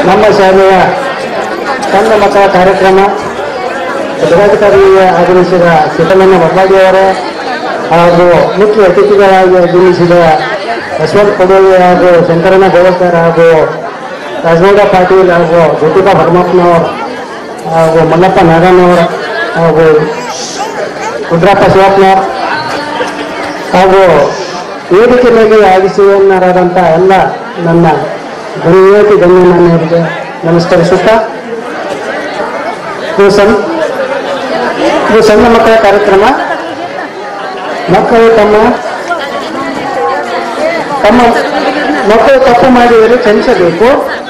ನಮ್ಮ ಶಾಲೆಯ ಕಣ್ಣ ಮಕ್ಕಳ ಕಾರ್ಯಕ್ರಮ ಜಿಲ್ಲಾಧಿಕಾರಿಗೆ ಆಗಮಿಸಿದ ಸಿದ್ದಮಣ್ಣ ಬಬ್ಬಾಡಿಯವರೇ ಹಾಗೂ ಮುಖ್ಯ ಅತಿಥಿಗಳಾಗಿ ಆಗಮಿಸಿದ ಯಶವಂತ್ ಕೊಡೋಳಿ ಹಾಗೂ ಶಂಕರಣ್ಣ ಗೋಳಕರ್ ಹಾಗೂ ರಾಜಗೌಡ ಪಾಟೀಲ್ ಹಾಗೂ ಜ್ಯೋತಿಬಾ ಭರಮಪ್ಪನವರು ಹಾಗೂ ಮಲ್ಲಪ್ಪ ನಾಗಣ್ಣವರು ಹಾಗೂ ರುದ್ರಪ್ಪ ಶಿವಪ್ಪನವರು ಹಾಗೂ ವೇದಿಕೆ ಮೇಲೆ ಆಗಿಸಿಯನ್ನರಾದಂಥ ಎಲ್ಲ ನನ್ನ ಗಣ್ಯತಿ ಗಣ್ಯಮಾನ್ಯರಿಗೆ ನಮಸ್ಕರಿಸುತ್ತಾ ಇದು ಸಣ್ಣ ಇದು ಸಣ್ಣ ಮಕ್ಕಳ ಕಾರ್ಯಕ್ರಮ ಮಕ್ಕಳು ತಮ್ಮ ತಮ್ಮ ಮಕ್ಕಳು ತಪ್ಪು ಮಾಡಿದರೆ ಕ್ಷಮಿಸಬೇಕು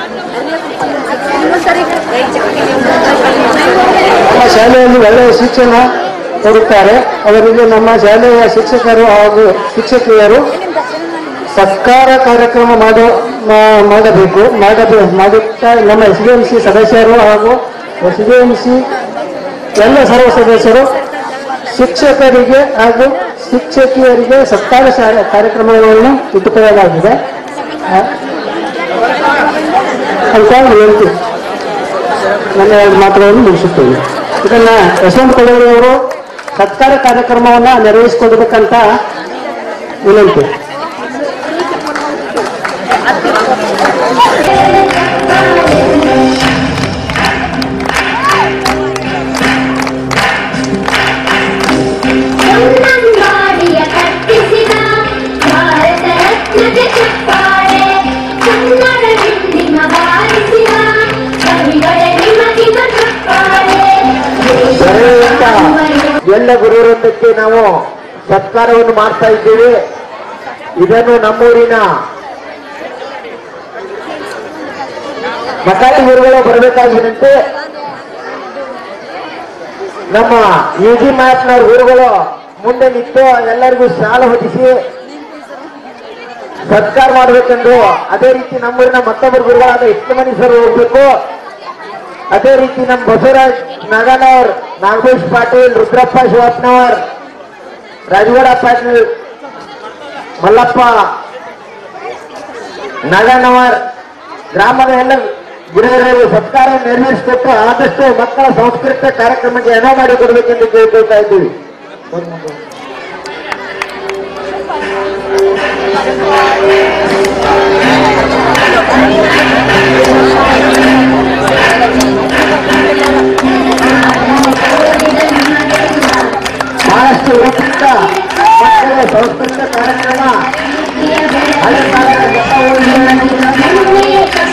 ನಮ್ಮ ಶಾಲೆಯಲ್ಲಿ ಒಳ್ಳೆಯ ಶಿಕ್ಷಣ ಕೊಡುತ್ತಾರೆ ಅವರಿಗೆ ನಮ್ಮ ಶಾಲೆಯ ಶಿಕ್ಷಕರು ಹಾಗೂ ಶಿಕ್ಷಕಿಯರು ಸತ್ಕಾರ ಕಾರ್ಯಕ್ರಮ ಮಾಡೋ ಮಾ- ಮಾಡಬೇಕು ಮಾಡಬೇ ಮಾಡುತ್ತಾ ನಮ್ಮ ಎಸ್ ಡಿ ಎಂ ಸಿ ಸದಸ್ಯರು ಹಾಗೂ ಎಸ್ ಡಿ ಎಂ ಸಿ ಎಲ್ಲ ಸರ್ವ ಸದಸ್ಯರು ಶಿಕ್ಷಕರಿಗೆ ಹಾಗೂ ಶಿಕ್ಷಕಿಯರಿಗೆ ಸತ್ಕಾರ ಶಾ- ಕಾರ್ಯಕ್ರಮಗಳನ್ನು ಇಟ್ಟುಕೊಳ್ಳಲಾಗಿದೆ ಆ, ಅಂತ ಹೇಳ್ತೀನಿ ನನ್ನ ಎರಡು ಮಾತುಗಳನ್ನು ಮುಗಿಸುತ್ತೇನೆ ಇದನ್ನ ಯಶವಂತ ಕೊಡೋರಿ ಅವರು ಸತ್ಕಾರ ಕಾರ್ಯಕ್ರಮವನ್ನ ನೆರವೇರಿಸಿಕೊಡ್ಬೇಕಂತ ವಿನಂತಿ ಕನ್ನಂಬಾಡಿಯ ಕಟ್ಟಿಸಿದ ಭಾರತ ರತ್ನಕ್ಕೆ ಚಪ್ಪಾಳೆ ಕನ್ನಡ ಹಿಂದಿನ ಬಾರಿಸಿದ ಕವಿಗಳ ನಿಮಗಿನ ಚಪ್ಪಾಳೆ ಸರಿಯಾದ ಎಲ್ಲ ಗುರುವೃಂದಕ್ಕೆ ನಾವು ಸತ್ಕಾರವನ್ನು ಮಾಡ್ತಾ ಇದ್ದೇವೆ ಇದನ್ನು ನಮ್ಮೂರಿನ ಮಕಾಲಿ ಗುರುಗಳು ಬರಬೇಕಾಗಿದಂತೆ ನಮ್ಮ ಯು ಜಿ ಮಾತ್ನವ್ರ ಗುರುಗಳು ಮುಂದೆ ನಿಂತು ಎಲ್ಲರಿಗೂ ಶಾಲೆ ಹೊದಿಸಿ ಸತ್ಕಾರ ಮಾಡಬೇಕೆಂದು ಅದೇ ರೀತಿ ನಮ್ಮೂರಿನ ಮತ್ತೊಬ್ಬರು ಗುರುಗಳಾದ ಇಷ್ಟಮನಿ ಸರ್ ಹೋಗ್ಬೇಕು ಅದೇ ರೀತಿ ನಮ್ಮ ಬಸವರಾಜ್ ನಾಗನವರ್ ನಾಗೇಶ್ ಪಾಟೀಲ್ ರುದ್ರಪ್ಪ ಶಿವಪ್ಪನವರ್ ರಾಜಗೌಡ ಪಾಟೀಲ್ ಮಲ್ಲಪ್ಪ ನಾಗಣ್ಣವರ್ ಗ್ರಾಮದ ಎಲ್ಲ ಗುರುಹಿರಿಯರು ಸತ್ಕಾರ ನೆರವೇರಿಸಿಕೊಟ್ಟು ಆದಷ್ಟು ಮಕ್ಕಳ ಸಾಂಸ್ಕೃತಿಕ ಕಾರ್ಯಕ್ರಮಕ್ಕೆ ಏನೋ ಮಾಡಿ ಕೊಡಬೇಕೆಂದು ಕೇಳ್ಕೊಳ್ತಾ ಇದ್ದೀವಿ ಬಹಳಷ್ಟು ಉಪಯುಕ್ತ ಮಕ್ಕಳ ಸಾಂಸ್ಕೃತಿಕ ಕಾರ್ಯಕ್ರಮ ಹಳೆ ಕಾಲದ ಗತ ಹೋಗಿ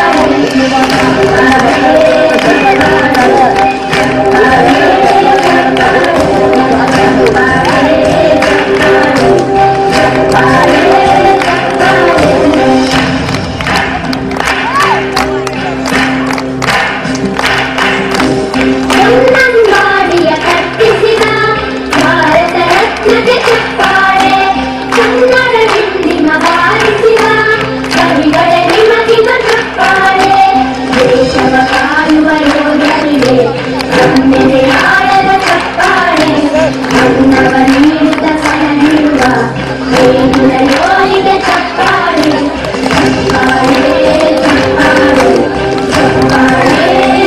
ಕನ್ನಂಬಾಡಿಯ ಕಟ್ಟಿಸಿದ ಭಾರತ ರತ್ನಕ್ಕೆ ಚಪ್ಪಾಳೆ ಕನ್ನಡ ಹಿಂದಿನ ಬಾರಿಸಿದ ಕವಿಗಳ ನಿಮಗಿನ ಚಪ್ಪಾಳೆ ದೇಶವ ಕಾಯುವ ಯೋಧರಿಗೆ ನಮ್ಮೆದೆ ಆಡದ ಚಪ್ಪಾಳೆ ಅನ್ನವ ನೀಡಿದ ಸಹ ನೀಡುವ ದೇಗುಲ ಯೋರಿಗೆ ಚಪ್ಪಾಳೆ ಚಪ್ಪಾಳೆ ಚಪ್ಪಾಳೆ ಚಪ್ಪಾಳೆ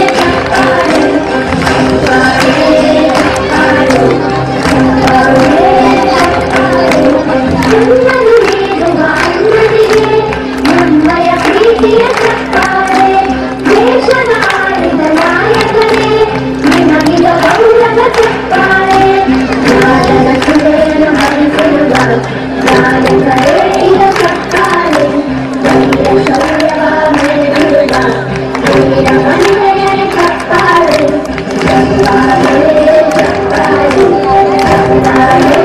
ಚಪ್ಪಾಳೆ ನನ್ನನ್ನು ನೀಡುವ ಅಣ್ಣನಿಗೆ ನಮ್ಮಯ ಪ್ರೀತಿಯ ಚಪ್ಪಾಳೆ ದೇಶದ ಆಳಿದ ನಾಯಕನೇ ನಿಮಗಿದ ಗೌರವ ಚಪ್ಪಾಳೆ ರಾಜನ ಸುಳೆಯನ್ನು ಹರಿಸಿರುವ ನಾಯಕರೇ ಇದ ಚಪ್ಪಾಳೆ ಧೈರ್ಯ ಶೌರ್ಯವ ಮೆರೆದಿರುವ ವೀರ ಮಹಿಳೆಯರ ಚಪ್ಪಾಳೆ ಚಪ್ಪಾಳೆ ಚಪ್ಪಾಳೆ ಚಪ್ಪಾಳೆ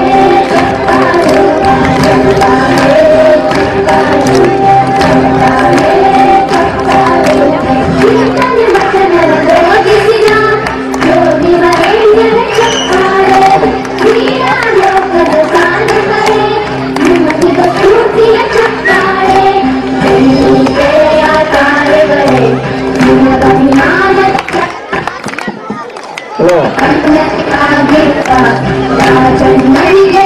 ಕೀರ್ತನೆ ವಚನವ ಬೋಧಿಸಿದ ಯೋಗಿ ವರೇಣ್ಯರ ಚಪ್ಪಾಳೆ ವೀರ ಲೋಕದ ಸಾಧಕರೇ ನಿಮಗಿದ ಸ್ಫೂರ್ತಿಯ ಚಪ್ಪಾಳೆ ಬೆಳ್ಳಿತೆರೆಯ ತಾರೆಗಳೇ ನಿಮಗಭಿಮಾನ ಹಲೋ ರಾಜಣ್ಣನಿಗೆ